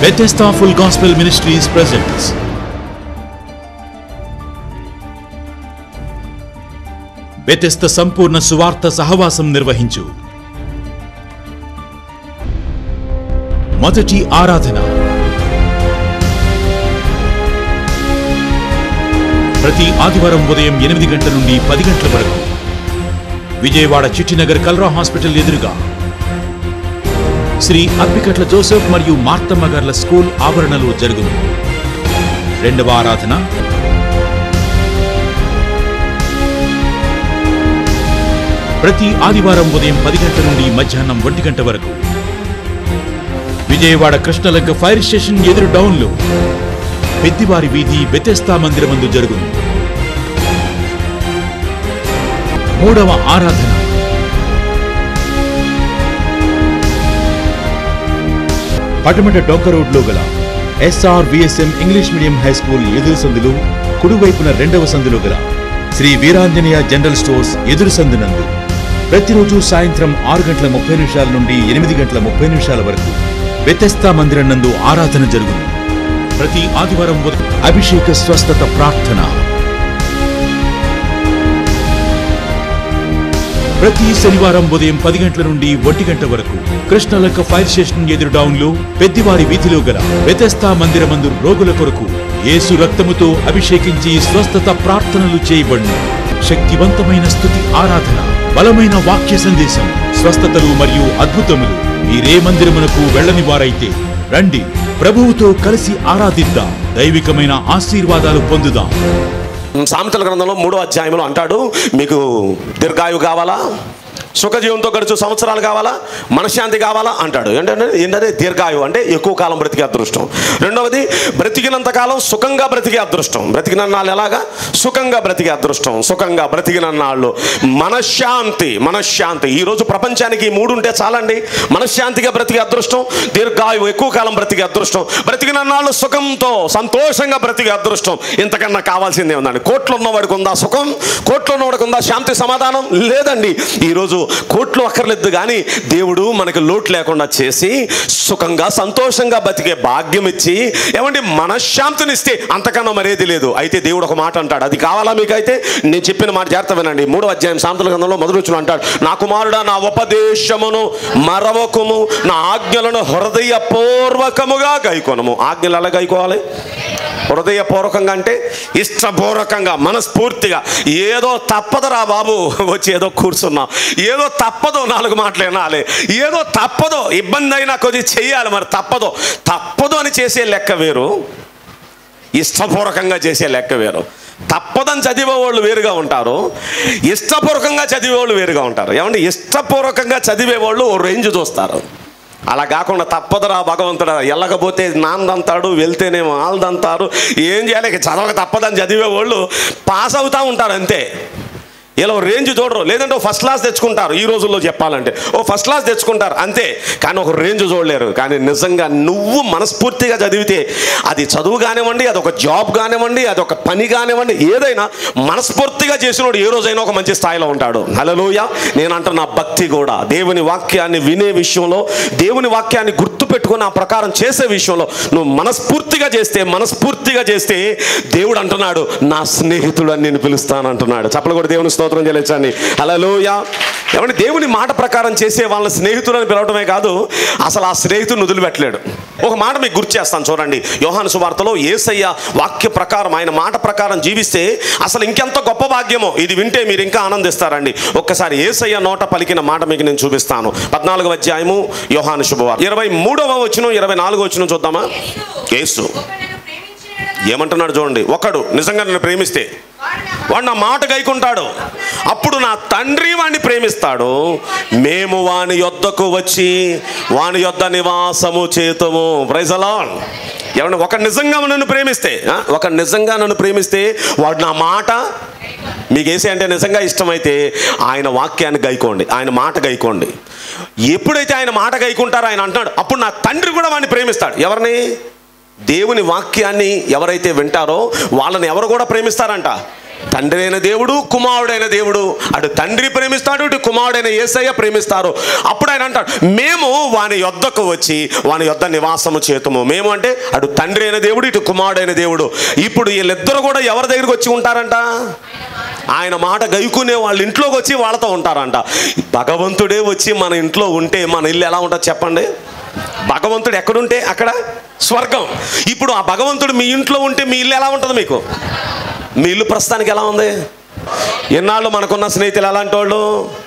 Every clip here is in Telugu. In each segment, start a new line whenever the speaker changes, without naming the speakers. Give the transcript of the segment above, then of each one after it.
Bethesda Full Gospel Ministries presents Bethesda సంపూర్ణ సువార్త సహవాసం నిర్వహించు మొదటి ఆరాధన ప్రతి ఆదివారం ఉదయం ఎనిమిది గంటల నుండి పది గంటల వరకు విజయవాడ చిట్టినగర్ కల్రా హాస్పిటల్ ఎదురుగా శ్రీ అప్పికట్ల జోసెఫ్ మరియు మార్తమ్మ గార్ల స్కూల్ ఆవరణలో జరుగును రెండవ ఆరాధన ప్రతి ఆదివారం ఉదయం పది గంటల నుండి మధ్యాహ్నం ఒంటి గంట వరకు విజయవాడ కృష్ణలంక ఫైర్ స్టేషన్ ఎదురు డౌన్లో పెద్దివారి వీధి బెతెస్తా మందిరమందు జరుగును మూడవ ఆరాధన పటమట డొంక రోడ్లో గల SR VSM English medium high school ఎదురు సందులు కుడివైపున రెండవ సందులో గల శ్రీ వీరాంజనేయ జనరల్ స్టోర్స్ ఎదురు సందునందు ప్రతిరోజు సాయంత్రం ఆరు గంటల ముప్పై నిమిషాల నుండి ఎనిమిది గంటల ముప్పై నిమిషాల వరకు వ్యతస్థా మందిరం నందు ఆరాధన జరుగును ప్రతి ఆదివారం ఉదయం అభిషేక స్వస్థత ప్రార్థన ప్రతి శనివారం ఉదయం పది గంటల నుండి ఒంటి గంట వరకు కృష్ణలక్క ఫైర్ స్టేషన్ ఎదురు డౌన్ లో పెద్దివారి వీధిలో గల వ్యతస్థా మందిరమందు రోగుల కొరకు యేసు రక్తముతో అభిషేకించి స్వస్థత ప్రార్థనలు చేయబడును శక్తివంతమైన స్థుతి ఆరాధన బలమైన వాక్య సందేశం స్వస్థతలు మరియు అద్భుతములు మీరే మందిరమునకు వెళ్ళని వారైతే రండి ప్రభువుతో కలిసి ఆరాధిద్దాం దైవికమైన ఆశీర్వాదాలు పొందుదాం
సామెతల గ్రంథంలో మూడో అధ్యాయంలో అంటాడు మీకు దీర్ఘాయు కావాలా సుఖజీవంతో గడుచు సంవత్సరాలు కావాలా మనశ్శాంతి కావాలా అంటాడు ఏంటంటే ఏంటంటే దీర్ఘాయు అంటే ఎక్కువ కాలం బ్రతికే అదృష్టం రెండవది బ్రతికినంత కాలం సుఖంగా బ్రతికే అదృష్టం బ్రతికిన నాళ్ళు ఎలాగా సుఖంగా బ్రతికే అదృష్టం సుఖంగా బ్రతికిన నాళ్ళు మనశ్శాంతి మనశ్శాంతి ఈరోజు ప్రపంచానికి ఈ మూడు ఉంటే చాలండి మనశ్శాంతిగా బ్రతికే అదృష్టం దీర్ఘాయు ఎక్కువ కాలం బ్రతికే అదృష్టం బ్రతికిన నాళ్ళు సుఖంతో సంతోషంగా బ్రతికే అదృష్టం ఇంతకన్నా కావాల్సిందే ఉందండి కోట్లు ఉన్నవాడికి ఉందా సుఖం కోట్లు ఉన్నవాడికి ఉందా శాంతి సమాధానం లేదండి ఈరోజు కోట్లు అక్కర్లేదు కానీ దేవుడు మనకి లోటు లేకుండా చేసి సుఖంగా సంతోషంగా బతికే భాగ్యం ఇచ్చి ఏమంటే మనశ్శాంతినిస్తే అంతకన్నా మరేది లేదు అయితే దేవుడు ఒక మాట అంటాడు అది కావాలా మీకైతే నేను చెప్పిన మాట జాగ్రత్త వినండి మూడో అధ్యాయం సాంతల గ్రంథంలో మొదటి వచ్చిన అంటాడు నా కుమారుడా నా ఉపదేశమును మరవకుము నా ఆజ్ఞలను హృదయపూర్వకముగా గైకొనము ఆజ్ఞలు ఎలా గైకోవాలి హృదయపూర్వకంగా అంటే ఇష్టపూర్వకంగా మనస్ఫూర్తిగా ఏదో తప్పదురా బాబు వచ్చి ఏదో కూర్చున్నాం ఏదో తప్పదో నాలుగు మాటలు వినాలి ఏదో తప్పదో ఇబ్బంది అయినా కొద్దిగా చెయ్యాలి మరి తప్పదో తప్పదు అని చేసే లెక్క వేరు ఇష్టపూర్వకంగా చేసే లెక్క వేరు తప్పదని చదివేవాళ్ళు వేరుగా ఉంటారు ఇష్టపూర్వకంగా చదివేవాళ్ళు వేరుగా ఉంటారు ఏమంటే ఇష్టపూర్వకంగా చదివేవాళ్ళు ఓ రేంజ్ చూస్తారు అలా కాకుండా తప్పదురా భగవంతుడా వెళ్ళకపోతే నాందంతాడు వెళ్తేనేమో ఆల్దంతారు ఏం చేయాలి ఇక చదవక తప్పదని చదివేవాళ్ళు పాస్ అవుతూ ఉంటారు అంతే ఇలా ఓ రేంజ్ చూడరు లేదంటే ఓ ఫస్ట్ క్లాస్ తెచ్చుకుంటారు ఈ రోజుల్లో చెప్పాలంటే ఓ ఫస్ట్ క్లాస్ తెచ్చుకుంటారు అంతే కానీ ఒక రేంజ్ చూడలేరు కానీ నిజంగా నువ్వు మనస్ఫూర్తిగా చదివితే అది చదువు కానివ్వండి అది ఒక జాబ్ కానివ్వండి అది ఒక పని కానివ్వండి ఏదైనా మనస్ఫూర్తిగా చేసినోడు ఏ రోజైనా ఒక మంచి స్థాయిలో ఉంటాడు హలోయ నేను అంటున్న భక్తి కూడా దేవుని వాక్యాన్ని వినే విషయంలో దేవుని వాక్యాన్ని గుర్తు పెట్టుకుని ఆ ప్రకారం చేసే విషయంలో నువ్వు మనస్ఫూర్తిగా చేస్తే మనస్ఫూర్తిగా చేస్తే దేవుడు అంటున్నాడు నా స్నేహితుడు అని నేను పిలుస్తాను అంటున్నాడు చెప్పలు కూడా దేవుని స్తోత్రం చెల్లించండి హలోయ ఏమంటే దేవుని మాట ప్రకారం చేసే వాళ్ళ స్నేహితులని పిలవటమే కాదు అసలు ఆ స్నేహితుడిని వదిలిపెట్టలేడు ఒక మాట మీకు గుర్తు చేస్తాను చూడండి యోహాను సువార్తలో ఏసయ్య వాక్య ప్రకారం ఆయన మాట ప్రకారం జీవిస్తే అసలు ఇంకెంత గొప్ప భాగ్యమో ఇది వింటే మీరు ఇంకా ఆనందిస్తారండి ఒక్కసారి ఏసయ్య నోట పలికిన మాట మీకు నేను చూపిస్తాను పద్నాలుగవ అధ్యాయము యోహాను శుభవార్త ఇరవై మూడవ వచ్చిన ఇరవై నాలుగో వచ్చిన చూద్దామా యేసు ఏమంటున్నాడు చూడండి ఒకడు నిజంగా నన్ను ప్రేమిస్తే వాడు నా మాట గైకుంటాడు అప్పుడు నా తండ్రి వాడిని ప్రేమిస్తాడు మేము వాని యొద్దకు వచ్చి వాని యొద్ద నివాసము చేతము ప్రైజలాన్ ఏమన్నా ఒక నిజంగా నన్ను ప్రేమిస్తే ఆ, ఒక నిజంగా నన్ను ప్రేమిస్తే వాడు నా మాట మీకు వేసే అంటే నిజంగా ఇష్టమైతే ఆయన వాక్యాన్ని గైకోండి ఆయన మాట గైకోండి ఎప్పుడైతే ఆయన మాట గైకుంటారో ఆయన అంటున్నాడు అప్పుడు నా తండ్రి కూడా వాడిని ప్రేమిస్తాడు ఎవరిని దేవుని వాక్యాన్ని ఎవరైతే వింటారో వాళ్ళని ఎవరు కూడా ప్రేమిస్తారంట తండ్రి అయిన దేవుడు కుమారుడైన దేవుడు అటు తండ్రి ప్రేమిస్తాడు ఇటు కుమారుడైన ఏసయ్య ప్రేమిస్తారు అప్పుడు ఆయన అంటాడు మేము వాని యొద్దకు వచ్చి వాని యొద్ద నివాసము చేతుము మేము అంటే అటు తండ్రి అయిన దేవుడు ఇటు కుమారుడైన దేవుడు ఇప్పుడు వీళ్ళిద్దరు కూడా ఎవరి దగ్గరికి వచ్చి ఉంటారంట ఆయన మాట గైకునే వాళ్ళ ఇంట్లోకి వచ్చి వాళ్ళతో ఉంటారంట భగవంతుడే వచ్చి మన ఇంట్లో ఉంటే మన ఇల్లు ఎలా ఉంటుంది చెప్పండి భగవంతుడు ఎక్కడుంటే అక్కడ స్వర్గం ఇప్పుడు ఆ భగవంతుడు మీ ఇంట్లో ఉంటే మీ ఇల్లు ఎలా ఉంటుంది మీకు మీ ఇల్లు ప్రస్తుతానికి ఎలా ఉంది ఎన్నాళ్ళు మనకున్న స్నేహితులు ఎలాంటి వాళ్ళు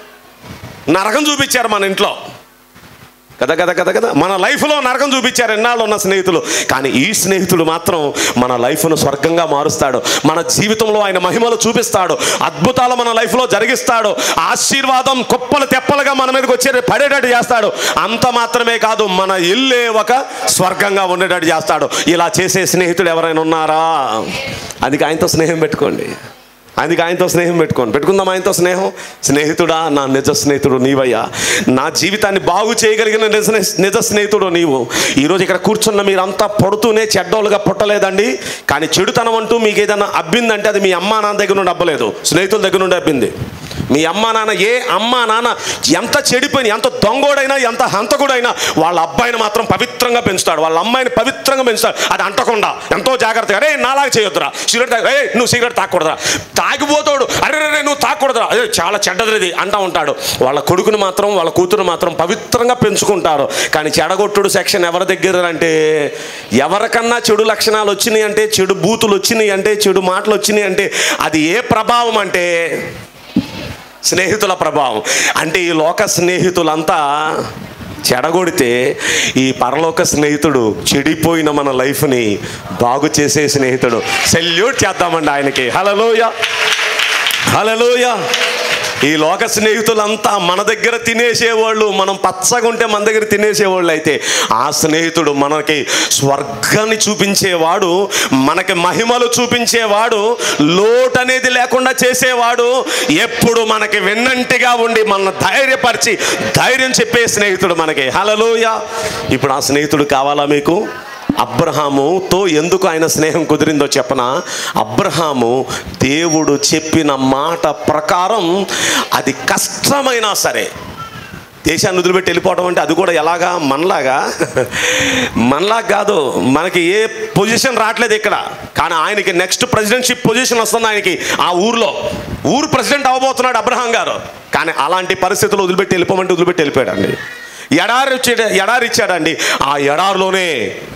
నరకం చూపించారు మన ఇంట్లో కదా కదా కదా కదా మన లైఫ్లో నరకం చూపించారు ఎన్నాళ్ళు ఉన్న స్నేహితులు కానీ ఈ స్నేహితుడు మాత్రం మన లైఫ్ను స్వర్గంగా మారుస్తాడు మన జీవితంలో ఆయన మహిమలు చూపిస్తాడు అద్భుతాలు మన లైఫ్లో జరిగిస్తాడు ఆశీర్వాదం కుప్పలు తెప్పలుగా మన మీదకి వచ్చే పడేటట్టు చేస్తాడు అంత మాత్రమే కాదు మన ఇల్లే ఒక స్వర్గంగా ఉండేటట్టు చేస్తాడు ఇలా చేసే స్నేహితుడు ఎవరైనా ఉన్నారా అందుకే ఆయనతో స్నేహం పెట్టుకోండి అందుకే ఆయనతో స్నేహం పెట్టుకోండి పెట్టుకుందాం ఆయనతో స్నేహం స్నేహితుడా నా నిజ స్నేహితుడు నీవయ్యా నా జీవితాన్ని బాగు చేయగలిగిన నిజ నిజ స్నేహితుడు నీవు ఈరోజు ఇక్కడ కూర్చున్న మీరంతా పడుతూనే చెడ్డోళ్ళుగా పుట్టలేదండి కానీ చెడుతనం అంటూ మీకు ఏదైనా అబ్బిందంటే అది మీ అమ్మా నాన్న దగ్గర నుండి అబ్బలేదు స్నేహితుల దగ్గర నుండి అబ్బింది మీ అమ్మా నాన్న ఏ అమ్మా నాన్న ఎంత చెడిపోయిన ఎంత దొంగోడైనా ఎంత హంతకుడైనా వాళ్ళ అబ్బాయిని మాత్రం పవిత్రంగా పెంచుతాడు వాళ్ళ అమ్మాయిని పవిత్రంగా పెంచుతాడు అది అంటకుండా ఎంతో జాగ్రత్తగా అరే నాలాగా చేయొద్దురా సిగరెట్ తాగు ఏ నువ్వు సిగరెట్ తాగకూడదురా తాగిపోతాడు అరే రే నువ్వు తాగకూడదురా అదే చాలా చెడ్డది అంటా ఉంటాడు వాళ్ళ కొడుకుని మాత్రం వాళ్ళ కూతురు మాత్రం పవిత్రంగా పెంచుకుంటారు కానీ చెడగొట్టుడు సెక్షన్ ఎవరి దగ్గర అంటే ఎవరికన్నా చెడు లక్షణాలు వచ్చినాయి అంటే చెడు బూతులు వచ్చినాయి అంటే చెడు మాటలు వచ్చినాయి అంటే అది ఏ ప్రభావం అంటే స్నేహితుల ప్రభావం అంటే ఈ లోక స్నేహితులంతా చెడగొడితే ఈ పరలోక స్నేహితుడు చెడిపోయిన మన లైఫ్ని బాగు చేసే స్నేహితుడు సెల్యూట్ చేద్దామండి ఆయనకి హలలోయ హలలోయ ఈ లోక స్నేహితులంతా మన దగ్గర తినేసేవాళ్ళు మనం పచ్చగా ఉంటే మన దగ్గర తినేసేవాళ్ళు అయితే ఆ స్నేహితుడు మనకి స్వర్గాన్ని చూపించేవాడు మనకి మహిమలు చూపించేవాడు లోటు అనేది లేకుండా చేసేవాడు ఎప్పుడు మనకి వెన్నంటిగా ఉండి మన ధైర్యపరిచి ధైర్యం చెప్పే స్నేహితుడు మనకి హలలోయ ఇప్పుడు ఆ స్నేహితుడు కావాలా మీకు అబ్రహాముతో ఎందుకు ఆయన స్నేహం కుదిరిందో చెప్పన అబ్రహాము దేవుడు చెప్పిన మాట ప్రకారం అది కష్టమైనా సరే దేశాన్ని వదిలిపెట్టి వెళ్ళిపోవడం అంటే అది కూడా ఎలాగా మనలాగా మనలాగా కాదు మనకి ఏ పొజిషన్ రావట్లేదు ఇక్కడ కానీ ఆయనకి నెక్స్ట్ ప్రెసిడెంట్షిప్ పొజిషన్ వస్తుంది ఆయనకి ఆ ఊర్లో ఊరు ప్రెసిడెంట్ అవ్వబోతున్నాడు అబ్రహాం గారు కానీ అలాంటి పరిస్థితులు వదిలిపెట్టి వెళ్ళిపోమంటే వదిలిపెట్టి వెళ్ళిపోయాడండి ఎడారి వచ్చే ఎడారి ఇచ్చాడండి ఆ ఎడారిలోనే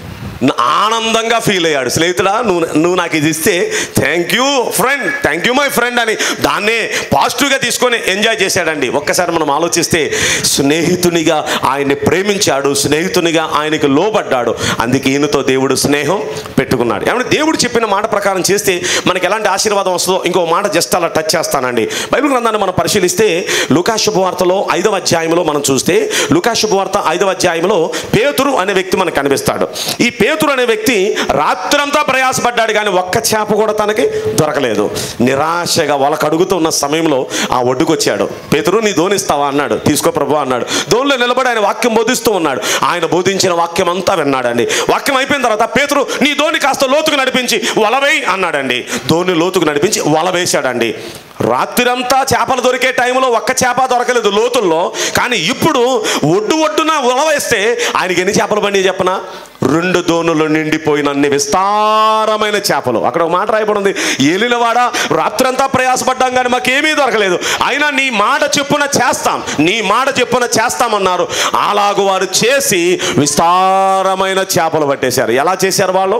ఆనందంగా ఫీల్ అయ్యాడు స్నేహితుడా నువ్వు నువ్వు నాకు ఇది ఇస్తే thank you friend thank you my friend అని దాన్నే పాజిటివ్గా తీసుకొని ఎంజాయ్ చేశాడండి ఒక్కసారి మనం ఆలోచిస్తే స్నేహితునిగా ఆయన్ని ప్రేమించాడు స్నేహితునిగా ఆయనకి లోబడ్డాడు అందుకే ఈయనతో దేవుడు స్నేహం పెట్టుకున్నాడు ఏమంటే దేవుడు చెప్పిన మాట ప్రకారం చేస్తే మనకి ఎలాంటి ఆశీర్వాదం వస్తుందో ఇంకో మాట జస్ట్ అలా టచ్ చేస్తానండి బైబిల్ గ్రంథాన్ని మనం పరిశీలిస్తే లుకా శుభవార్తలో ఐదవ అధ్యాయంలో మనం చూస్తే లుకా శుభవార్త ఐదవ అధ్యాయంలో పేతురు అనే వ్యక్తి మనకు కనిపిస్తాడు ఈ పేతురు అనే వ్యక్తి రాత్రంతా ప్రయాసపడ్డాడు కానీ ఒక్క చేప కూడా తనకి దొరకలేదు నిరాశగా వాళ్ళకు అడుగుతూ ఉన్న సమయంలో ఆ ఒడ్డుకు వచ్చాడు పేతురు నీ దోనిస్తావా అన్నాడు తీసుకో ప్రభు అన్నాడు దోనిలో నిలబడి ఆయన వాక్యం బోధిస్తూ ఉన్నాడు ఆయన బోధించిన వాక్యం అంతా విన్నాడండి వాక్యం అయిపోయిన తర్వాత పేతురు నీ దోని కాస్త లోతుకు నడిపించి వలవేయి అన్నాడండి దోని లోతుకు నడిపించి వల వేశాడండి రాత్రిరంతా చేపలు దొరికే టైంలో ఒక్క చేప దొరకలేదు లోతుల్లో కానీ ఇప్పుడు ఒడ్డు ఒడ్డున వల వేస్తే ఆయనకి ఎన్ని చేపలు పండి చెప్పనా రెండు దోణులు నిండిపోయిన అన్ని విస్తారమైన చేపలు అక్కడ ఒక మాట రాయబడి ఉంది ఏలినవాడ రాత్రంతా ప్రయాసపడ్డాం కానీ మాకేమీ దొరకలేదు అయినా నీ మాట చెప్పున చేస్తాం నీ మాట చెప్పున చేస్తామన్నారు అలాగు వారు చేసి విస్తారమైన చేపలు పట్టేశారు ఎలా చేశారు వాళ్ళు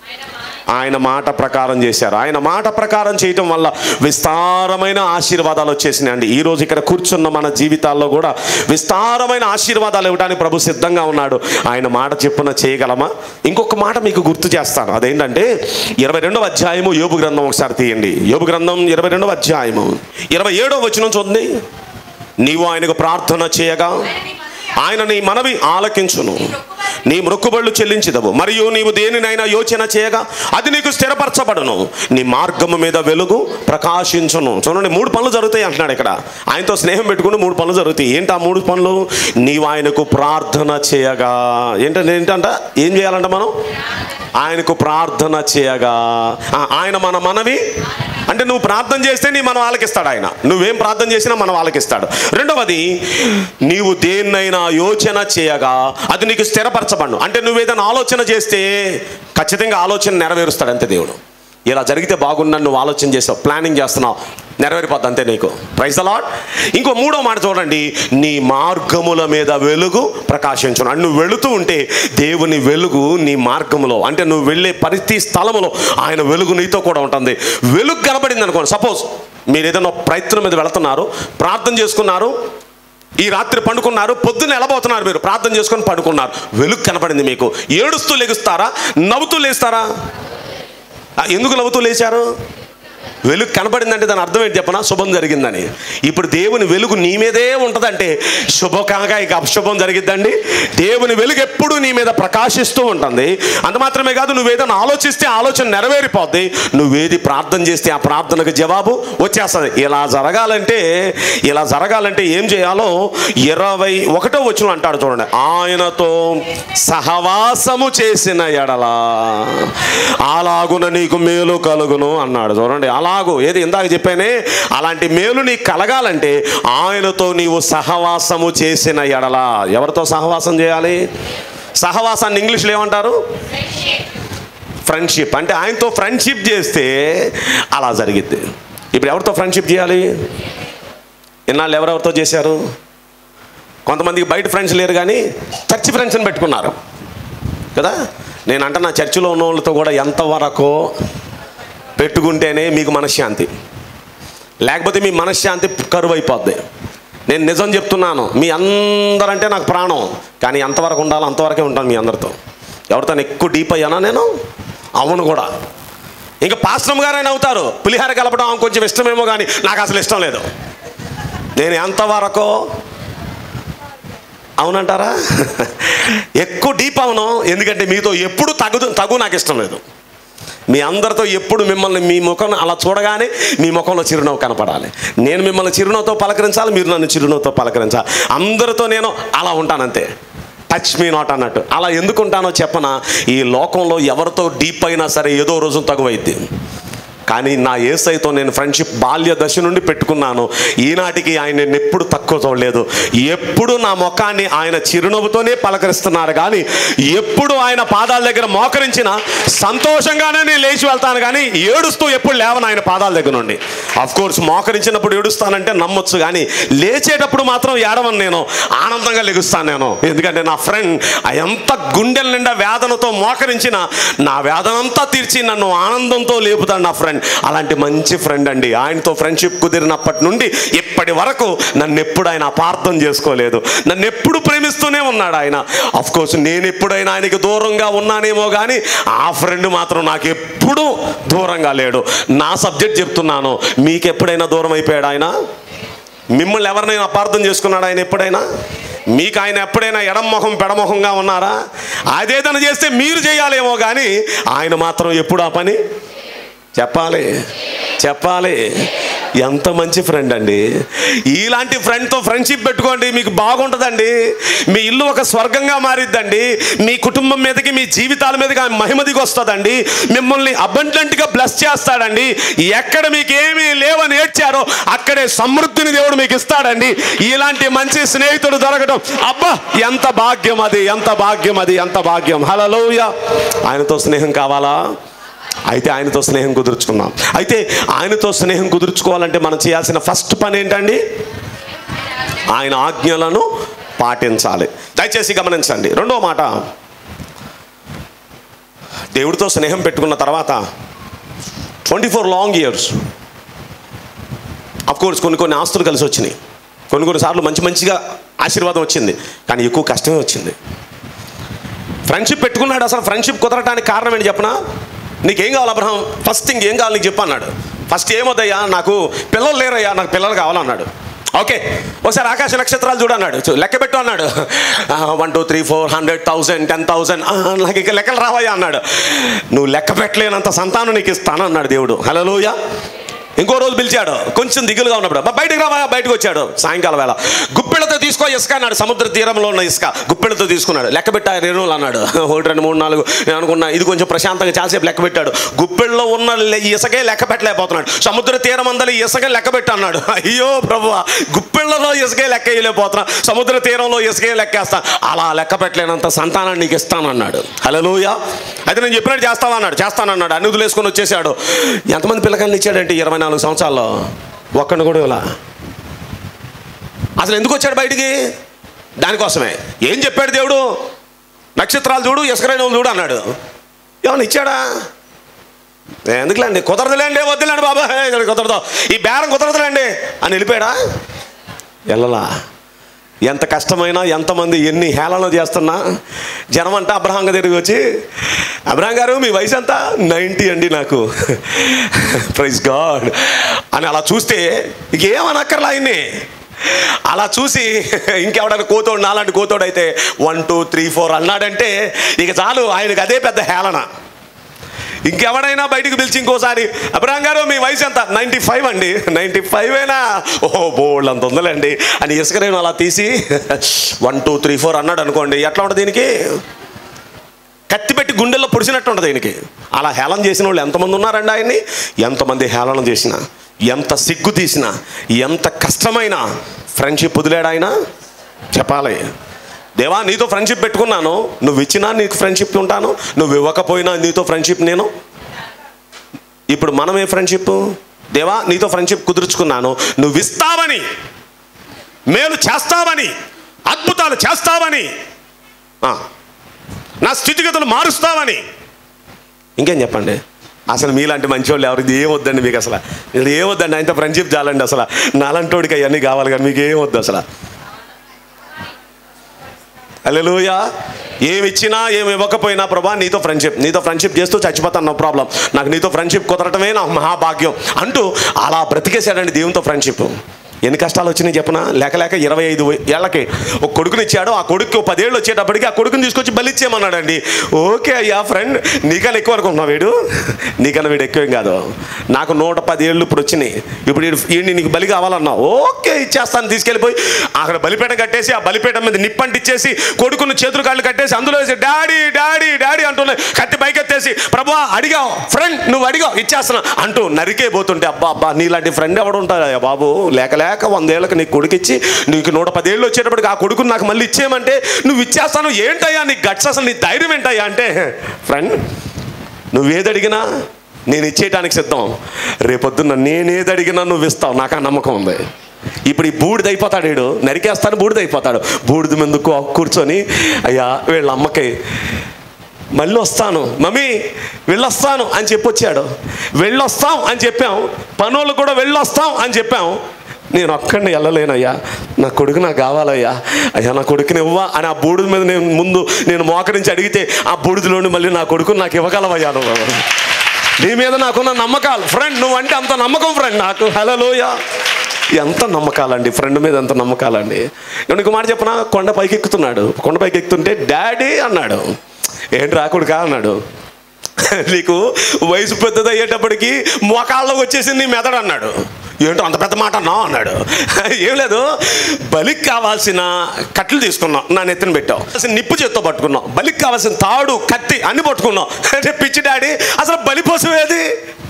ఆయన మాట ప్రకారం చేశారు ఆయన మాట ప్రకారం చేయటం వల్ల విస్తారమైన ఆశీర్వాదాలు వచ్చేసినాయండి ఈ రోజు ఇక్కడ కూర్చున్న మన జీవితాల్లో కూడా విస్తారమైన ఆశీర్వాదాలు ఇవ్వడానికి ప్రభు సిద్ధంగా ఉన్నాడు ఆయన మాట చెప్పున చేయగలమా ఇంకొక మాట మీకు గుర్తు చేస్తాను అదేంటంటే ఇరవై రెండవ అధ్యాయము యోబు గ్రంథం ఒకసారి తీయండి యోబు గ్రంథం ఇరవై రెండవ అధ్యాయము ఇరవై ఏడవ వచనం చూడండి నీవు ఆయనకు ప్రార్థన చేయగా ఆయన నీ మనవి ఆలకించును నీ మొక్కుబళ్ళు చెల్లించదవు మరియు నీవు దేనినైనా యోచన చేయగా అది నీకు స్థిరపరచబడును నీ మార్గము మీద వెలుగు ప్రకాశించును చూడండి మూడు పనులు జరుగుతాయి అంటున్నాడు ఇక్కడ ఆయనతో స్నేహం పెట్టుకుని మూడు పనులు జరుగుతాయి ఏంటి ఆ మూడు పనులు నీవు ఆయనకు ప్రార్థన చేయగా ఏంటంటే ఏంటంట ఏం చేయాలంట మనం ఆయనకు ప్రార్థన చేయగా ఆ, ఆయన మన మనవి అంటే నువ్వు ప్రార్థన చేస్తే నీ మన వాళ్ళకి ఇస్తాడు ఆయన నువ్వేం ప్రార్థన చేసినా మన వాళ్ళకి ఇస్తాడు రెండవది నీవు దేన్నైనా యోచన చేయగా అది నీకు స్థిరపరచబడు అంటే నువ్వు ఏదైనా ఆలోచన చేస్తే ఖచ్చితంగా ఆలోచన నెరవేరుస్తాడు అంతే దేవుడు ఇలా జరిగితే బాగుందని నువ్వు ఆలోచన చేసావు ప్లానింగ్ చేస్తున్నావు నెరవేరిపోద్ది అంతే నీకు ప్రైజ్ అలాట్ ఇంకో మూడో మాట చూడండి నీ మార్గముల మీద వెలుగు ప్రకాశించును అంటే నువ్వు వెళుతూ ఉంటే దేవుని వెలుగు నీ మార్గములో అంటే నువ్వు వెళ్ళే ప్రతి స్థలములో ఆయన వెలుగు నీతో కూడా ఉంటుంది వెలుగు కనబడింది అనుకోండి సపోజ్ మీరు ఏదైనా ప్రయత్నం మీద వెళుతున్నారు ప్రార్థన చేసుకున్నారు ఈ రాత్రి పండుకున్నారు పొద్దున్న ఎలబోతున్నారు మీరు ప్రార్థన చేసుకొని పండుకున్నారు వెలుగు కనపడింది మీకు ఏడుస్తూ లెగుస్తారా నవ్వుతూ లేస్తారా ఆ, ఎందుకు నవ్వుతూ లేచారు వెలుగు కనపడిందంటే దాని అర్థం ఏంటి చెప్పనా శుభం జరిగిందని ఇప్పుడు దేవుని వెలుగు నీ మీదే ఉంటుందంటే శుభం కాక ఇక అశుభం జరిగిద్దండి దేవుని వెలుగు ఎప్పుడు నీ మీద ప్రకాశిస్తూ ఉంటుంది అంత మాత్రమే కాదు నువ్వేదైనా ఆలోచిస్తే ఆలోచన నెరవేరిపోద్ది నువ్వేది ప్రార్థన చేస్తే ఆ ప్రార్థనకు జవాబు వచ్చేస్తుంది ఇలా జరగాలంటే ఇలా జరగాలంటే ఏం చేయాలో ఇరవై ఒకటో వచ్చిన అంటాడు చూడండి ఆయనతో సహవాసము చేసిన ఎడలా అలాగున నీకు మేలు కలుగును అన్నాడు చూడండి అలాగు ఏది ఇందాక చెప్పానే అలాంటి మేలు నీకు కలగాలంటే ఆయనతో నీవు సహవాసము చేసిన ఎడలా ఎవరితో సహవాసం చేయాలి సహవాసాన్ని ఇంగ్లీష్లో ఏమంటారు ఫ్రెండ్షిప్ అంటే ఆయనతో ఫ్రెండ్షిప్ చేస్తే అలా జరిగిద్ది ఇప్పుడు ఎవరితో ఫ్రెండ్షిప్ చేయాలి ఇన్నాళ్ళు ఎవరెవరితో చేశారు కొంతమందికి బయట ఫ్రెండ్స్ లేరు కానీ చర్చి ఫ్రెండ్స్ని పెట్టుకున్నారు కదా నేను అంటున్నా చర్చిలో ఉన్న వాళ్ళతో కూడా ఎంతవరకు పెట్టుకుంటేనే మీకు మనశ్శాంతి లేకపోతే మీ మనశ్శాంతి కరువు అయిపోద్ది నేను నిజం చెప్తున్నాను మీ అందరంటే నాకు ప్రాణం కానీ ఎంతవరకు ఉండాలో అంతవరకే ఉంటాను మీ అందరితో ఎవరితో ఎక్కువ డీప్ అయ్యానా నేను అవును కూడా ఇంకా పాశ్రమ్ గారైనా అవుతారు పులిహార కలపడం ఆమెకు కొంచెం ఇష్టమేమో కానీ నాకు అసలు ఇష్టం లేదు నేను ఎంతవరకు అవునంటారా ఎక్కువ డీప్ అవును ఎందుకంటే మీతో ఎప్పుడు తగు తగు నాకు ఇష్టం లేదు మీ అందరితో ఎప్పుడు మిమ్మల్ని మీ ముఖం అలా చూడగానే మీ ముఖంలో చిరునవ్వు కనపడాలి నేను మిమ్మల్ని చిరునవ్వుతో పలకరించాలి మీరు నన్ను చిరునవ్వుతో పలకరించాలి అందరితో నేను అలా ఉంటానంతే టచ్ మీ నాట్ అన్నట్టు అలా ఎందుకు ఉంటానో చెప్పనా ఈ లోకంలో ఎవరితో డీప్ అయినా సరే ఏదో రోజు తగువైద్ది కానీ నా ఏసైతో నేను ఫ్రెండ్షిప్ బాల్య దశ నుండి పెట్టుకున్నాను ఈనాటికి ఆయన నేను ఎప్పుడు తక్కువ చూడలేదు ఎప్పుడు నా ముఖాన్ని ఆయన చిరునవ్వుతోనే పలకరిస్తున్నారు కానీ ఎప్పుడు ఆయన పాదాల దగ్గర మోకరించిన సంతోషంగానే నేను లేచి వెళ్తాను కానీ ఏడుస్తూ ఎప్పుడు లేవను ఆయన పాదాల దగ్గర నుండి అఫ్ కోర్స్ మోకరించినప్పుడు ఏడుస్తానంటే నమ్మొచ్చు కానీ లేచేటప్పుడు మాత్రం ఏడవను నేను ఆనందంగా లెగుస్తాను నేను ఎందుకంటే నా ఫ్రెండ్ ఎంత గుండెల నిండా వేదనతో మోకరించిన నా వేదనంతా తీర్చి నన్ను ఆనందంతో లేపుతాడు నా ఫ్రెండ్ అలాంటి మంచి ఫ్రెండ్ అండి ఆయనతో ఫ్రెండ్షిప్ కుదిరినప్పటి నుండి ఇప్పటి వరకు నన్ను ఎప్పుడు ఆయన అపార్థం చేసుకోలేదు నన్ను ఎప్పుడు ప్రేమిస్తూనే ఉన్నాడు ఆయన అఫ్ కోర్స్ నేను ఎప్పుడైనా ఆయనకి దూరంగా ఉన్నానేమో కానీ ఆ ఫ్రెండ్ మాత్రం నాకు ఎప్పుడూ దూరంగా లేడు నా సబ్జెక్ట్ చెప్తున్నాను మీకు ఎప్పుడైనా దూరం అయిపోయాడు ఆయన మిమ్మల్ని ఎవరినైనా అపార్థం చేసుకున్నాడు ఆయన ఎప్పుడైనా మీకు ఆయన ఎప్పుడైనా ఎడమొహం పెడమొహంగా ఉన్నారా అదేదైనా చేస్తే మీరు చేయాలేమో కానీ ఆయన మాత్రం ఎప్పుడు ఆ పని చెప్పాలి చెప్పాలి ఎంత మంచి ఫ్రెండ్ అండి ఇలాంటి ఫ్రెండ్తో ఫ్రెండ్షిప్ పెట్టుకోండి మీకు బాగుంటుందండి మీ ఇల్లు ఒక స్వర్గంగా మారిద్దండి మీ కుటుంబం మీదకి మీ జీవితాల మీదకి ఆయన మహిమ దిగి వస్తుందండి మిమ్మల్ని అబండెంట్గా బ్లెస్ చేస్తాడండి ఎక్కడ మీకు ఏమీ లేవని ఏడ్చారో అక్కడే సమృద్ధిని దేవుడు మీకు ఇస్తాడండి ఇలాంటి మంచి స్నేహితుడు దొరకడం అబ్బా ఎంత భాగ్యం అది ఎంత భాగ్యం అది ఎంత భాగ్యం హలోయ ఆయనతో స్నేహం కావాలా అయితే ఆయనతో స్నేహం కుదుర్చుకున్నాం అయితే ఆయనతో స్నేహం కుదుర్చుకోవాలంటే మనం చేయాల్సిన ఫస్ట్ పని ఏంటండి ఆయన ఆజ్ఞలను పాటించాలి దయచేసి గమనించండి రెండో మాట దేవుడితో స్నేహం పెట్టుకున్న తర్వాత twenty four long years of course కొన్ని కొన్ని ఆస్తులు కలిసి వచ్చినాయి కొన్ని కొన్ని సార్లు మంచి మంచిగా ఆశీర్వాదం వచ్చింది కానీ ఎక్కువ కష్టమే వచ్చింది ఫ్రెండ్షిప్ పెట్టుకున్నాడు అసలు ఫ్రెండ్షిప్ కుదరటానికి కారణం ఏంటి చెప్పనా నీకేం కావాలి అబ్రహం ఫస్ట్ థింగ్ ఏం కావాలి నీకు చెప్పు అన్నాడు ఫస్ట్ ఏమొద్దయ్యా నాకు పిల్లలు లేరయ్యా నాకు పిల్లలు కావాలన్నాడు ఓకే ఒకసారి ఆకాశ నక్షత్రాలు చూడన్నాడు చూ- లెక్క పెట్టు అన్నాడు one two three four hundred thousand ten thousand నాకు ఇక లెక్కలు రావయ్యా అన్నాడు నువ్వు లెక్క పెట్టలేనంత సంతానం నీకు ఇస్తాను అన్నాడు దేవుడు హలోయ ఇంకో రోజు పిలిచాడు కొంచెం దిగులుగా ఉన్నప్పుడు "అబ్బా, బయటికి రావా బయటకు వచ్చాడు సాయంకాలం వేళ గుప్పెళ్ళతో తీసుకో ఇసుక అన్నాడు సముద్ర తీరంలో ఉన్న ఇసుక గుప్పెళ్ళతో తీసుకున్నాడు లెక్క పెట్టా రేణువులు అన్నాడు ఒకటి రెండు మూడు నాలుగు నేను అనుకున్నా ఇది కొంచెం ప్రశాంతంగా చాలాసేపు లెక్క పెట్టాడు గుప్పెళ్ళలో ఉన్న లె- ఇసుకే లెక్క పెట్టలేకపోతున్నాడు సముద్ర తీరం అందరి ఇసుక లెక్క పెట్టు అన్నాడు అయ్యో ప్రభు గుప్పెళ్ళలో ఇసుకే లెక్క వేయలేకపోతున్నా సముద్ర తీరంలో ఇసుకే లెక్కేస్తా అలా లెక్క పెట్టలేనంత సంతానాన్ని నీకు ఇస్తానన్నాడు హలోయ అయితే నేను చెప్పినట్టు చేస్తావా అన్నాడు చేస్తానన్నాడు అన్ని వదిలేసుకొని వచ్చేసాడు ఎంతమంది పిల్లకాయలు ఇచ్చాడంటే ఇరవై నాలుగు సంవత్సరాల్లో ఒక్కడిని కూడా ఇలా అసలు ఎందుకు వచ్చాడు బయటికి దానికోసమే ఏం చెప్పాడు దేవుడు నక్షత్రాలు చూడు ఇసుకరైన చూడు అన్నాడు ఏమన్నా ఇచ్చాడా ఎందుకులేండి కుదరదులేండి వద్దులేండి బాబా ఇది కుదరదు ఈ బేరం కుదరదులేండి అని వెళ్ళిపోయాడా వెళ్ళలా ఎంత కష్టమైనా ఎంతమంది ఎన్ని హేళన చేస్తున్నా జనం అంతా అబ్రహాం గారి దగ్గరికి వచ్చి అబ్రహాం గారు మీ వయసు ఎంత నైంటీ అండి నాకు ప్రైజ్ గాడ్ అని అలా చూస్తే ఇంకేమనక్కర్లా ఆయన్ని అలా చూసి ఇంకెవడైనా కోతోడు నాలాంటి కోతోడు అయితే వన్ టూ త్రీ ఫోర్ అన్నాడంటే ఇక చాలు ఆయనకి అదే పెద్ద హేళన ఇంకెవడైనా బయటికి పిలిచి ఇంకోసారి అబ్రహాం గారు మీ వయసు ఎంత నైంటీ ఫైవ్ అండి నైంటీ ఫైవ్ అయినా ఓ బోల్డ్ అంత ఉందలేండి అని ఇసుకరేను అలా తీసి వన్ టూ త్రీ ఫోర్ అన్నాడు అనుకోండి ఎట్లా ఉంటుంది దీనికి కత్తి పెట్టి గుండెల్లో పొడిచినట్టు ఉంటుంది దీనికి అలా హేళన చేసిన వాళ్ళు ఎంతమంది ఉన్నారండి ఆయన్ని ఎంతమంది హేళన చేసిన ఎంత సిగ్గు తీసినా ఎంత కష్టమైన ఫ్రెండ్షిప్ వదిలేడు ఆయన చెప్పాలి దేవా నీతో ఫ్రెండ్షిప్ పెట్టుకున్నాను నువ్వు ఇచ్చినా నీకు ఫ్రెండ్షిప్ ఉంటాను నువ్వు ఇవ్వకపోయినా నీతో ఫ్రెండ్షిప్ నేను ఇప్పుడు మనం ఏ ఫ్రెండ్షిప్ దేవా నీతో ఫ్రెండ్షిప్ కుదుర్చుకున్నాను నువ్వు ఇస్తావని మేలు చేస్తావని అద్భుతాలు చేస్తావని ఆ, నా స్థితిగతులు మారుస్తావని ఇంకేం చెప్పండి అసలు మీలాంటి మంచి వాళ్ళు ఎవరు ఇది ఏం వద్దండి మీకు అసలు ఇది ఏం వద్దండి ఆయనతో ఫ్రెండ్షిప్ చాలండి అసలు నాలంటోడికి అవన్నీ కావాలి కానీ మీకు ఏం వద్దు అసలు అల్లెలుయా ఏమి ఇచ్చినా ఏమి ఇవ్వకపోయినా ప్రభా నీతో ఫ్రెండ్షిప్ నీతో ఫ్రెండ్షిప్ చేస్తూ చచ్చిపోతాను నో ప్రాబ్లం నాకు నీతో ఫ్రెండ్షిప్ కుదరటమే నా మహాభాగ్యం అంటూ అలా బ్రతికేశాడండి దేవునితో ఫ్రెండ్షిప్ ఎన్ని కష్టాలు వచ్చినాయి చెప్పనా లేక లేక ఇరవై ఐదు ఏళ్ళకి ఒక కొడుకుని ఇచ్చాడు ఆ కొడుకు ఓ పదేళ్ళు వచ్చేటప్పటికి ఆ కొడుకుని తీసుకొచ్చి బలిచ్చేయమన్నాడండి ఓకే అయ్యా ఫ్రెండ్ నీకన్నా ఎక్కువ అనుకుంటున్నావు వీడు నీకన్నా వీడు ఎక్కువేం కాదు నాకు నూట పది ఏళ్ళు ఇప్పుడు వచ్చినాయి ఇప్పుడు వీడు వీడిని నీకు బలి కావాలన్నా ఓకే ఇచ్చేస్తాను తీసుకెళ్ళిపోయి అక్కడ బలిపేట కట్టేసి ఆ బలిపేట మీద నిప్పంటిచ్చేసి కొడుకుని చేతులు కాళ్ళు కట్టేసి అందులో వేసి డాడీ డాడీ డాడీ అంటున్నాయి కత్తి పైకెత్తేసి ప్రభా అడిగావు ఫ్రెండ్ నువ్వు అడిగావు ఇచ్చేస్తున్నా అంటూ నరికే పోతుంటే అబ్బా అబ్బా నీలాంటి ఫ్రెండ్ ఎవడు ఉంటాడా బాబు లేక లేక వందేళ్ళకి నీకు కొడుకు ఇచ్చి నీకు నూట పదేళ్ళు వచ్చేటప్పటికి ఆ కొడుకుని నాకు మళ్ళీ ఇచ్చేయమంటే నువ్వు ఇచ్చేస్తాను ఏంటయ్యా నీ గట్స్ అసలు నీ ధైర్యం ఏంటయ్యా అంటే ఫ్రెండ్ నువ్వేది అడిగినా నేను ఇచ్చేయటానికి సిద్ధం రేపొద్దున్న నేనేది అడిగినా నువ్వు ఇస్తావు నాకు ఆ నమ్మకం ఉంది ఇప్పుడు ఈ బూడిద అయిపోతాడు వీడు నరికేస్తాను బూడిద అయిపోతాడు బూడిద మీద కూ- కూర్చొని అయ్యా వీళ్ళ అమ్మకి మళ్ళీ వస్తాను మమ్మీ వెళ్ళొస్తాను అని చెప్పొచ్చాడు వెళ్ళొస్తాం అని చెప్పాం పనులు కూడా వెళ్ళొస్తాం అని చెప్పాం నేను ఒక్కడిని వెళ్ళలేనయ్యా నా కొడుకు నాకు కావాలయ్యా అయ్యా నా కొడుకుని ఇవ్వా అని ఆ బూడిద మీద నేను ముందు నేను మోకరించి అడిగితే ఆ బూడిదలోని మళ్ళీ నా కొడుకుని నాకు ఇవ్వగలవయ్యా నువ్వు నీ మీద నాకున్న నమ్మకాలు ఫ్రెండ్ నువ్వు అంటే అంత నమ్మకం ఫ్రెండ్ నాకు హలోయ ఎంత నమ్మకాలండి ఫ్రెండ్ మీద ఎంత నమ్మకాలండి నేను ఇంకో మాట చెప్పనా కొండ పైకి ఎక్కుతున్నాడు కొండ పైకి ఎక్కుతుంటే డాడీ అన్నాడు ఏంటి రాకుడుకా అన్నాడు నీకు వయసు పెద్దది అయ్యేటప్పటికి మోకాళ్ళలో వచ్చేసింది నీ మెదడు అన్నాడు ఏంటో అంత పెద్ద మాట అన్నావు అన్నాడు ఏం లేదు బలికి కావాల్సిన కట్లు తీసుకున్నాం నా నెత్తిన పెట్టావు అసలు నిప్పు చేత్తో పట్టుకున్నాం బలికి కావాల్సిన తాడు కత్తి అన్ని పట్టుకున్నాం అంటే పిచ్చి డాడీ అసలు బలి కోసం ఏది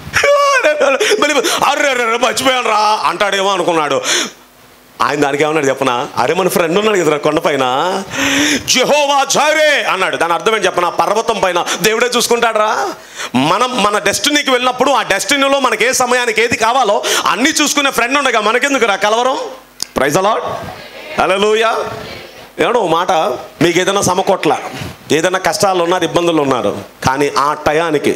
బలి అర్రే అర్రే మర్చిపోయాను రా అంటాడేమో అనుకున్నాడు ఆయన దానికి ఏమన్నాడు చెప్పనా అరే మన ఫ్రెండ్ ఉన్నాడు కదా కొండపైన జెహోవా జారే అన్నాడు దాని అర్థం ఏంటి చెప్పనా పర్వతం పైన దేవుడే చూసుకుంటాడరా మనం మన డెస్టినీకి వెళ్ళినప్పుడు ఆ డెస్టినీలో మనకి ఏ సమయానికి ఏది కావాలో అన్నీ చూసుకునే ఫ్రెండ్ ఉండగా మనకెందుకు రా కలవరం ప్రైజ్ అలాడ్ హలోయా ఏమో ఓ మాట మీకు ఏదైనా సమకొట్ల ఏదైనా కష్టాలు ఉన్నారు ఇబ్బందులు ఉన్నారు కానీ ఆ టయానికి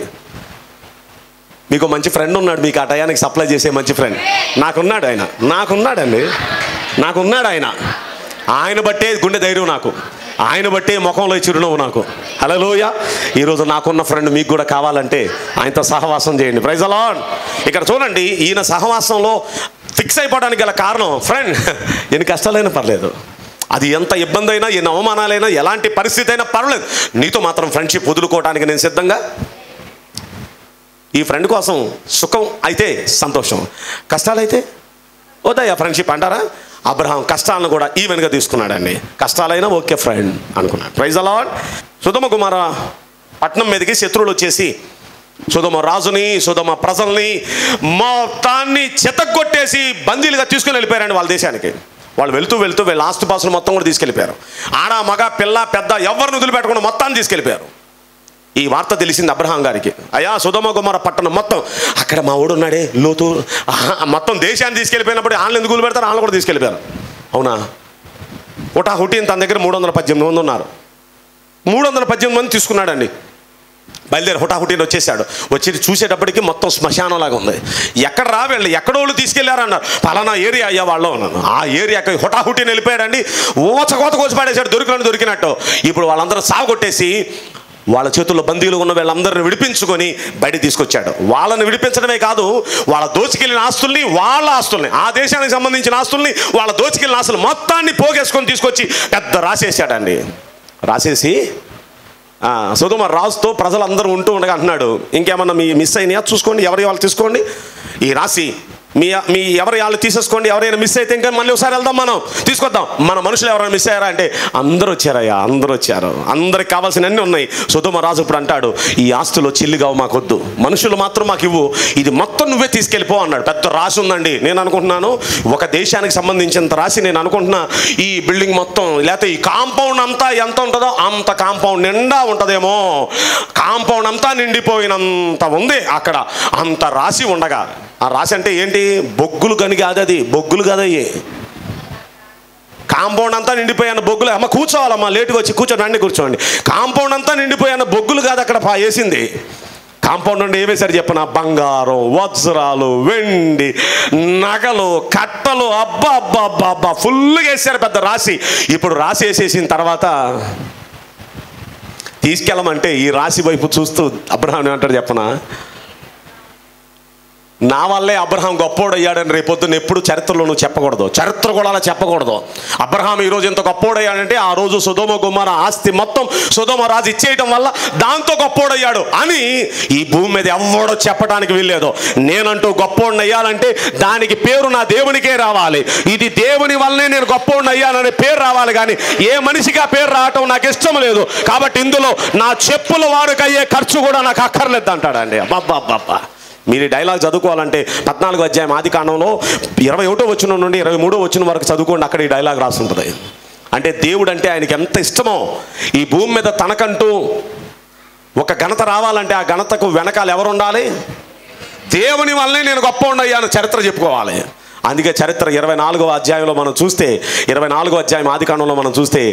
మీకు మంచి ఫ్రెండ్ ఉన్నాడు మీకు ఆ టయానికి సప్లై చేసే మంచి ఫ్రెండ్ నాకున్నాడు ఆయన నాకున్నాడండి నాకున్నాడు ఆయన ఆయన బట్టే గుండె ధైర్యం నాకు ఆయన బట్టే ముఖంలో ఈ చిరునవ్వు నాకు హలోయ ఈరోజు నాకున్న ఫ్రెండ్ మీకు కూడా కావాలంటే ఆయనతో సహవాసం చేయండి ప్రైజ్ అలాన్ ఇక్కడ చూడండి ఈయన సహవాసంలో ఫిక్స్ అయిపోవడానికి గల కారణం ఫ్రెండ్ ఎన్ని కష్టాలైనా పర్లేదు అది ఎంత ఇబ్బంది అయినా ఎన్ని అవమానాలైనా ఎలాంటి పరిస్థితి అయినా పర్వాలేదు నీతో మాత్రం ఫ్రెండ్షిప్ వదులుకోవడానికి నేను సిద్ధంగా ఈ ఫ్రెండ్ కోసం సుఖం అయితే సంతోషం కష్టాలైతే వద్దయ్యా ఫ్రెండ్షిప్ అంటారా అబ్రహాం కష్టాలను కూడా ఈవెన్గా తీసుకున్నాడండి కష్టాలైనా ఓకే ఫ్రెండ్ అనుకున్నాడు ప్రైజ్ అలాడ్ సుధమ కుమార పట్నం మీదకి శత్రువులు వచ్చేసి సుధమ రాజుని సుధమ ప్రజల్ని మొత్తాన్ని చెతగొట్టేసి బందీలుగా తీసుకుని వెళ్ళిపోయారండి వాళ్ళ దేశానికి వాళ్ళు వెళ్తూ వెళ్తూ వీళ్ళ ఆస్తుపాసులు మొత్తం కూడా తీసుకెళ్ళిపోయారు ఆడ మగ పిల్ల పెద్ద ఎవరిని వదిలిపెట్టకుండా మొత్తాన్ని తీసుకెళ్ళిపోయారు ఈ వార్త తెలిసింది అబ్రహాం గారికి అయ్యా సుధమ కుమార పట్టణం మొత్తం అక్కడ మా ఊడు ఉన్నాడే లోతు ఆహా, మొత్తం దేశాన్ని తీసుకెళ్ళిపోయినప్పుడు వాళ్ళని ఎందుకు పెడతారు వాళ్ళని కూడా తీసుకెళ్ళిపోయారు అవునా హుటా హుటీన్ తన దగ్గర మూడు వందల పద్దెనిమిది మంది ఉన్నారు మూడు వందల పద్దెనిమిది మంది తీసుకున్నాడండి బయలుదేరి హుటాహుటీని వచ్చేసాడు వచ్చి చూసేటప్పటికి మొత్తం శ్మశానంలాగా ఉంది ఎక్కడ రా వీళ్ళు ఎక్కడో వాళ్ళు తీసుకెళ్లారన్నారు పలానా ఏరియా అయ్యా వాళ్ళు అన్నాను ఆ ఏరియాకి హుటాహుటీని వెళ్ళిపోయాడండి ఓచ కోత కోసి పడేశాడు దొరికినట్టు దొరికినట్టు ఇప్పుడు వాళ్ళందరూ సాగొట్టేసి వాళ్ళ చేతుల్లో బందీలు ఉన్న వీళ్ళందరిని విడిపించుకొని బయట తీసుకొచ్చాడు వాళ్ళని విడిపించడమే కాదు వాళ్ళ దోచుకెళ్ళిన ఆస్తుల్ని వాళ్ళ ఆస్తుల్ని ఆ దేశానికి సంబంధించిన ఆస్తుల్ని వాళ్ళ దోచుకెళ్ళిన ఆస్తులు మొత్తాన్ని పోగేసుకొని తీసుకొచ్చి పెద్ద రాసేసాడండి రాసేసి ఆ, సుధుమ రాజుతో ప్రజలందరూ ఉంటూ ఉండగా అంటున్నాడు ఇంకేమన్నా మీ మిస్ అయినాయా చూసుకోండి ఎవరి వాళ్ళు తీసుకోండి ఈ రాసి మీ మీ ఎవరి వాళ్ళు తీసేసుకోండి ఎవరైనా మిస్ అయితే ఇంకా మళ్ళీ ఒకసారి వెళ్దాం మనం తీసుకొద్దాం మన మనుషులు ఎవరైనా మిస్ అయ్యారా అంటే అందరూ వచ్చారయ్యా అందరూ వచ్చారు అందరికి కావాల్సిన అన్నీ ఉన్నాయి సుధుమ రాజు ఇప్పుడు అంటాడు ఈ ఆస్తులు చిల్లిగావు మాకొద్దు మనుషులు మాత్రం మాకు ఇవ్వు ఇది మొత్తం నువ్వే తీసుకెళ్ళిపో అన్నాడు పెద్ద రాసి ఉందండి నేను అనుకుంటున్నాను ఒక దేశానికి సంబంధించినంత రాసి నేను అనుకుంటున్నా ఈ బిల్డింగ్ మొత్తం లేకపోతే ఈ కాంపౌండ్ అంతా ఎంత ఉంటుందో అంత కాంపౌండ్ నిండా ఉంటుందేమో కాంపౌండ్ అంతా నిండిపోయినంత ఉంది అక్కడ అంత రాసి ఉండగా ఆ రాసి అంటే ఏంటి బొగ్గులు కని కాదు అది బొగ్గులు కదయ్యి కాంపౌండ్ అంతా నిండిపోయాను బొగ్గులు అమ్మ కూర్చోవాలమ్మా లేటుగా వచ్చి కూర్చోండి రండి కూర్చోండి కాంపౌండ్ అంతా నిండిపోయాను బొగ్గులు కాదు అక్కడ పా- వేసింది కాంపౌండ్ నుండి ఏమేశారు చెప్పిన బంగారం వజ్రాలు వెండి నగలు కట్టలు అబ్బా అబ్బా అబ్బా అబ్బా ఫుల్గా వేసారు పెద్ద రాసి ఇప్పుడు రాసి వేసేసిన తర్వాత తీసుకెళ్ళమంటే ఈ రాశి వైపు చూస్తూ అబ్రహాం ఏమంటాడు చెప్పనా నా వల్లే అబ్రహాం గొప్పోడు అయ్యాడని రేపొద్దున ఎప్పుడు చరిత్రలో నువ్వు చెప్పకూడదు చరిత్ర కూడా అలా చెప్పకూడదు అబ్రహాం ఈరోజు ఎంత గొప్పోడయ్యాడంటే ఆ రోజు సుధోమ గుమ్మార ఆస్తి మొత్తం సుధోమ రాజు ఇచ్చేయటం వల్ల దాంతో గొప్పోడయ్యాడు అని ఈ భూమి మీద ఎవడో చెప్పడానికి వీల్లేదు నేనంటూ గొప్పోడిని అయ్యాలంటే దానికి పేరు నా దేవునికే రావాలి ఇది దేవుని వల్లనే నేను గొప్పోడిని అయ్యాననే పేరు రావాలి కానీ ఏ మనిషికి ఆ పేరు రావటం నాకు ఇష్టం లేదు కాబట్టి ఇందులో నా చెప్పుల వారికి అయ్యే ఖర్చు కూడా నాకు అక్కర్లేదు అంటాడండి అబ్బా అబ్బా మీరు ఈ డైలాగ్ చదువుకోవాలంటే పద్నాలుగు అధ్యాయం ఆది కాండంలో ఇరవై ఒకటో వచ్చిన నుండి ఇరవై మూడో వచ్చిన వరకు చదువుకోండి అక్కడ ఈ డైలాగ్ రాస్తుంటుంది అంటే దేవుడు అంటే ఆయనకి ఎంత ఇష్టమో ఈ భూమి మీద తనకంటూ ఒక ఘనత రావాలంటే ఆ ఘనతకు వెనకాల ఎవరు ఉండాలి దేవుని వల్లనే నేను గొప్ప ఉండయ్యాను చరిత్ర చెప్పుకోవాలి అందుకే చరిత్ర ఇరవై నాలుగవ అధ్యాయంలో మనం చూస్తే ఇరవై నాలుగో అధ్యాయం ఆది కాండంలో మనం చూస్తే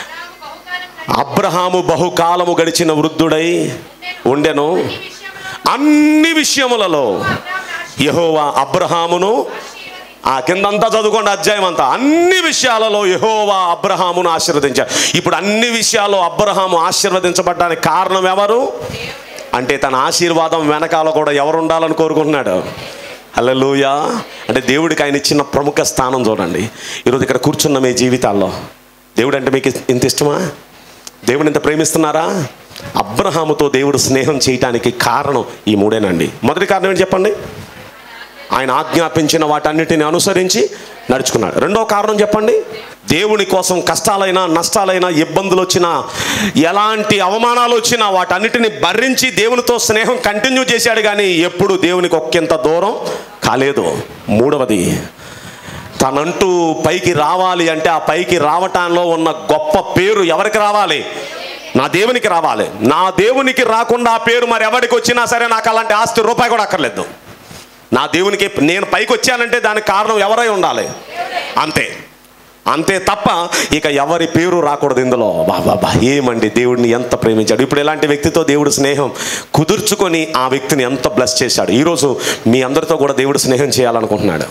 అబ్రహాము బహుకాలము గడిచిన వృద్ధుడై ఉండెను అన్ని విషయములలో యహోవా అబ్రహామును ఆ కిందంతా చదువుకోండి అధ్యాయం అంతా అన్ని విషయాలలో యహోవా అబ్రహామును ఆశీర్వదించారు ఇప్పుడు అన్ని విషయాల్లో అబ్రహాము ఆశీర్వదించబడ్డానికి కారణం ఎవరు అంటే తన ఆశీర్వాదం వెనకాల కూడా ఎవరు ఉండాలని కోరుకుంటున్నాడు హల్లెలూయా అంటే దేవుడికి ఆయన ఇచ్చిన ప్రముఖ స్థానం చూడండి ఈరోజు ఇక్కడ కూర్చున్న మీ జీవితాల్లో దేవుడు అంటే మీకు ఇంత ఇష్టమా దేవుని ఇంత ప్రేమిస్తున్నారా అబ్రహాముతో దేవుడు స్నేహం చేయటానికి కారణం ఈ మూడేనండి మొదటి కారణం ఏంటి చెప్పండి ఆయన ఆజ్ఞాపించిన వాటన్నిటిని అనుసరించి నడుచుకున్నాడు రెండో కారణం చెప్పండి దేవుని కోసం కష్టాలైనా నష్టాలైనా ఇబ్బందులు వచ్చినా ఎలాంటి అవమానాలు వచ్చినా వాటన్నిటిని భరించి దేవునితో స్నేహం కంటిన్యూ చేశాడు కానీ ఎప్పుడు దేవునికి ఒక్కింత దూరం కాలేదు మూడవది తనంటూ పైకి రావాలి అంటే ఆ పైకి రావటాల్లో ఉన్న గొప్ప పేరు ఎవరికి రావాలి నా దేవునికి రావాలి నా దేవునికి రాకుండా ఆ పేరు మరి ఎవరికి వచ్చినా సరే నాకు అలాంటి ఆస్తి రూపాయి కూడా అక్కర్లేదు నా దేవునికి నేను పైకి వచ్చానంటే దానికి కారణం ఎవరై ఉండాలి అంతే అంతే తప్ప ఇక ఎవరి పేరు రాకూడదు ఇందులో బాబా బా ఏమండి దేవుడిని ఎంత ప్రేమించాడు ఇప్పుడు ఇలాంటి వ్యక్తితో దేవుడు స్నేహం కుదుర్చుకొని ఆ వ్యక్తిని ఎంత బ్లెస్ చేశాడు ఈరోజు మీ అందరితో కూడా దేవుడు స్నేహం చేయాలనుకుంటున్నాడు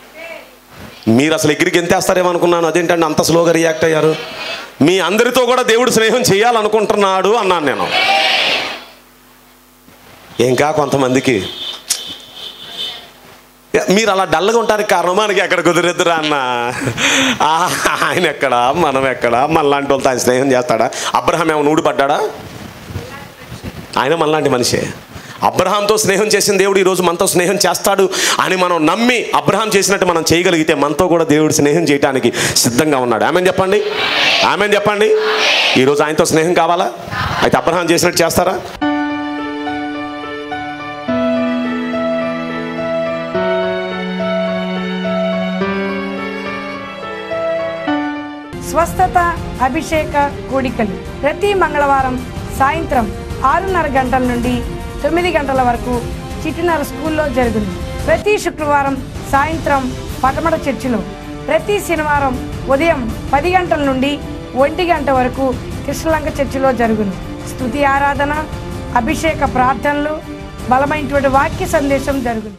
మీరు అసలు ఎగిరికి ఎంతేస్తారేమో అనుకున్నాను అదేంటండి అంత స్లోగా రియాక్ట్ అయ్యారు మీ అందరితో కూడా దేవుడు స్నేహం చేయాలనుకుంటున్నాడు అన్నాను నేను ఇంకా కొంతమందికి మీరు అలా డల్గా ఉంటానికి కారణం మనకి ఎక్కడ కుదిరెద్దురా అన్న ఆ, ఆయన ఎక్కడ మనం ఎక్కడ మనలాంటి వాళ్ళతో ఆయన స్నేహం చేస్తాడా అబ్రహం ఏమైనా ఊడిపడ్డాడా ఆయన మనలాంటి మనిషే అబ్రహాంతో స్నేహం చేసిన దేవుడు ఈరోజు మనతో స్నేహం చేస్తాడు అని మనం నమ్మి అబ్రహాం చేసినట్టు మనం చేయగలిగితే మనతో కూడా దేవుడు స్నేహం చేయడానికి సిద్ధంగా ఉన్నాడు ఆమె చెప్పండి ఆమె చెప్పండి ఈరోజు ఆయనతో స్నేహం కావాలా అయితే అబ్రహాం చేసినట్టు చేస్తారా
స్వస్థత అభిషేక కూడికలు ప్రతి మంగళవారం సాయంత్రం ఆరున్నర గంటల నుండి తొమ్మిది గంటల వరకు చిటినర స్కూల్లో జరుగును ప్రతి శుక్రవారం సాయంత్రం పటమట చర్చిలో ప్రతి శనివారం ఉదయం పది గంటల నుండి ఒంటి గంట వరకు కృష్ణలంక చర్చిలో జరుగును స్తుతి ఆరాధన అభిషేక ప్రార్థనలు బలమైనటువంటి వాక్య సందేశం జరుగును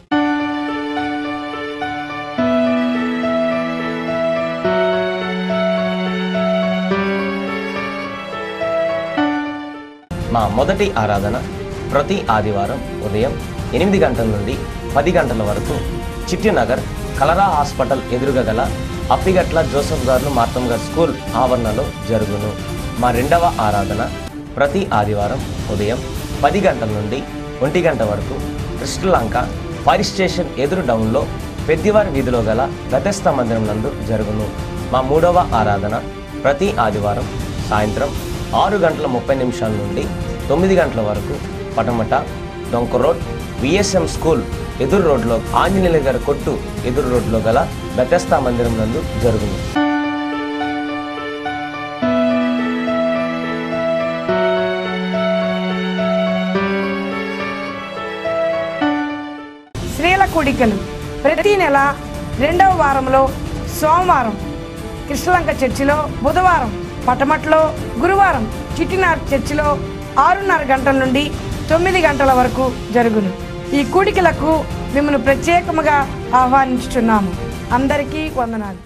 మా మొదటి ఆరాధన ప్రతి ఆదివారం ఉదయం ఎనిమిది గంటల నుండి పది గంటల వరకు చిట్టినగర్ కలరా హాస్పిటల్ ఎదురుగా గల అప్పిగట్ల జోసఫ్ గారు మార్తమ్ గారు స్కూల్ ఆవరణలో జరుగును మా రెండవ ఆరాధన ప్రతి ఆదివారం ఉదయం పది గంటల నుండి ఒంటి గంట వరకు కృష్ణలంక ఫైర్ స్టేషన్ ఎదురు డౌన్లో పెద్దివారి వీధిలో గల గతస్థ మందిరం నందు జరుగును మా మూడవ ఆరాధన ప్రతి ఆదివారం సాయంత్రం ఆరు గంటల ముప్పై నిమిషాల నుండి తొమ్మిది గంటల వరకు పటమట డొంక రోడ్ విఎస్ఎం స్కూల్ ఎదురు రోడ్లో ఆంజనేయుల గారి కొట్టు ఎదురు రోడ్లో గల బెతస్తా మందిరం నందు జరుగును
స్త్రీల కూడికలు ప్రతి నెల రెండవ వారంలో సోమవారం కృష్ణలంక చర్చిలో బుధవారం పటమట్లో గురువారం చిట్టినార్ చర్చిలో ఆరున్నర గంటల నుండి తొమ్మిది గంటల వరకు జరుగును ఈ కూడికలకు మిమ్మల్ని ప్రత్యేకముగా ఆహ్వానించుచున్నాము అందరికీ వందనాలు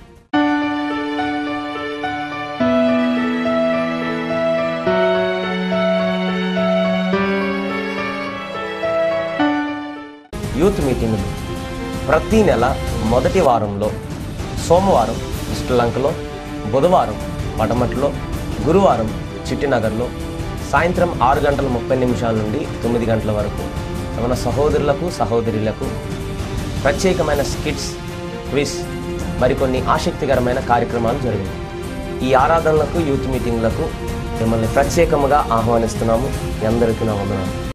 యూత్ మీటింగులు ప్రతి నెల మొదటి వారంలో సోమవారం శ్రీలంకలో బుధవారం పడమట్లో గురువారం చిట్టినగర్లో సాయంత్రం ఆరు గంటల ముప్పై నిమిషాల నుండి తొమ్మిది గంటల వరకు మన సహోదరులకు సహోదరులకు ప్రత్యేకమైన స్కిట్స్ క్విజ్ మరికొన్ని ఆసక్తికరమైన కార్యక్రమాలు జరిగాయి ఈ ఆరాధనలకు యూత్ మీటింగ్లకు మిమ్మల్ని ప్రత్యేకముగా ఆహ్వానిస్తున్నాము మీ అందరికీ నా వందనాలు